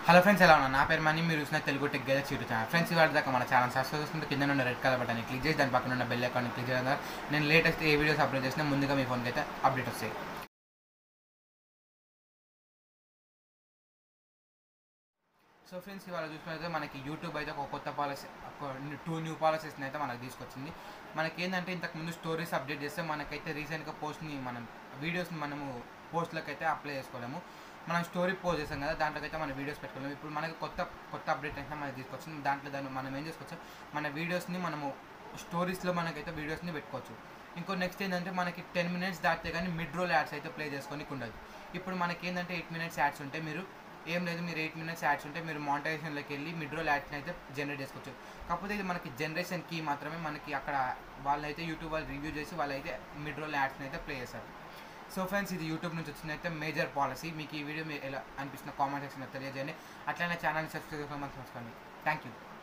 hello friends ఎలా ఉన్నా నా పేరు మనీ మీరు చూసిన తెలుగు టెక్ గేదర్ చీటు ఛానల్ ఫ్రెండ్స్ ఇవాళ దాకా మన ఛానల్ సబ్స్క్రైబ్ చేసుకుంటే కింద ఉన్న రెడ్ కలర్ బటన్ క్లిక్ చేసి దాని పక్కన ఉన్న బెల్ అకౌంట్ క్లిక్ చేయడం ద్వారా నేను లేటెస్ట్ ఏ వీడియోస్ అప్లోడ్ చేసినా ముందుగా మీ ఫోన్కి అయితే అప్డేట్ వస్తాయి సో ఫ్రెండ్స్ ఇవాళ చూసుకున్నైతే మనకి యూట్యూబ్ అయితే ఒక కొత్త పాలసీ టూ న్యూ పాలసీస్ని అయితే మనకు తీసుకొచ్చింది మనకి ఏంటంటే ఇంతకుముందు స్టోరీస్ అప్డేట్ చేస్తే మనకైతే రీసెంట్గా పోస్ట్ని మనం వీడియోస్ని మనము పోస్ట్లకు అయితే అప్లై చేసుకోలేము మనం స్టోరీ పోస్ట్ చేసాం కదా దాంట్లోకి అయితే మన వీడియోస్ పెట్టుకోలేము ఇప్పుడు మనకి కొత్త కొత్త అప్డేట్ అయితే మనకి తీసుకొచ్చింది దాంట్లో దాన్ని మనం ఏం చేసుకోవచ్చు మన వీడియోస్ని మనము స్టోరీస్లో మనకైతే వీడియోస్ని పెట్టుకోవచ్చు ఇంకో నెక్స్ట్ ఏంటంటే మనకి టెన్ మినిట్స్ దాటితే కానీ మిడ్ రోల్ యాడ్స్ అయితే ప్లే చేసుకోనికి ఉండదు ఇప్పుడు మనకి ఏంటంటే ఎయిట్ మినిట్స్ యాడ్స్ ఉంటే మీరు ఏం లేదు మీరు ఎయిట్ మినిట్స్ యాడ్స్ ఉంటే మీరు మానిటైజేషన్లోకి వెళ్ళి మిడ్ రోల్ యాడ్స్ని అయితే జనరేట్ చేసుకోవచ్చు కాకపోతే ఇది మనకి జనరేషన్ కీ మాత్రమే మనకి అక్కడ వాళ్ళైతే యూట్యూబ్ వాళ్ళు రివ్యూ చేసి వాళ్ళైతే మిడ్ రోల్ యాడ్స్ని అయితే ప్లే చేస్తారు సో ఫ్రెండ్స్ ఇది యూట్యూబ్ నుంచి వచ్చిన అయితే మేజర్ పాలసీ మీకు ఈ వీడియో ఎలా అనిపిస్తున్న కామెంట్ సెక్షన్లో తెలియజేయండి అట్లనే ఛానల్ని సబ్స్క్రైబ్ చేసుకోమని చూసుకోండి థ్యాంక్ యూ